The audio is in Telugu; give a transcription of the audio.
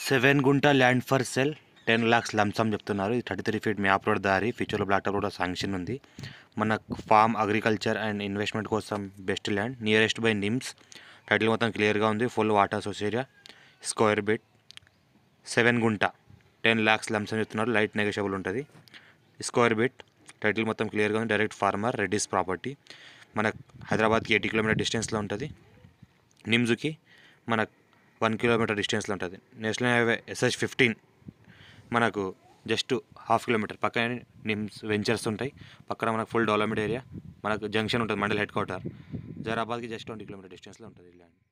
సెవెన్ గుంట land for sale ten lakhs lump sum చెప్తున్నారు ఇది thirty three feet map road దారి ఫ్యూచర్లో బ్లాక్ టాప్ కూడా శాంక్షన్ ఉంది మన ఫార్మ్ అగ్రికల్చర్ అండ్ ఇన్వెస్ట్మెంట్ కోసం best land nearest by NIMS title మొత్తం క్లియర్గా ఉంది full water source area square bit seven గుంట టెన్ ల్యాక్స్ లంసమ్ చెప్తున్నారు లైట్ నెగోషియబుల్ ఉంటుంది స్క్వేర్ బిట్ టైటిల్ మొత్తం క్లియర్గా ఉంది డైరెక్ట్ ఫార్మర్ రెడ్డిస్ ప్రాపర్టీ మన హైదరాబాద్కి ఎయిటీ కిలోమీటర్ డిస్టెన్స్లో ఉంటుంది నిమ్స్కి మన వన్ కిలోమీటర్ డిస్టెన్స్లో ఉంటుంది నేషనల్ హైవే ఎస్హెచ్ ఫిఫ్టీన్ మనకు జస్ట్ హాఫ్ కిలోమీటర్ పక్కనే నిమ్స్ వెంచర్స్ ఉంటాయి పక్కన మనకు ఫుల్ డెవలప్మెంట్ ఏరియా మనకు జంక్షన్ ఉంటుంది మండల్ హెడ్ క్వార్టర్ జైరాబాద్కి జస్ట్ ట్వంటీ కిలోమీటర్ డిస్టెన్స్లో ఉంటుంది ఈ ల్యాండ్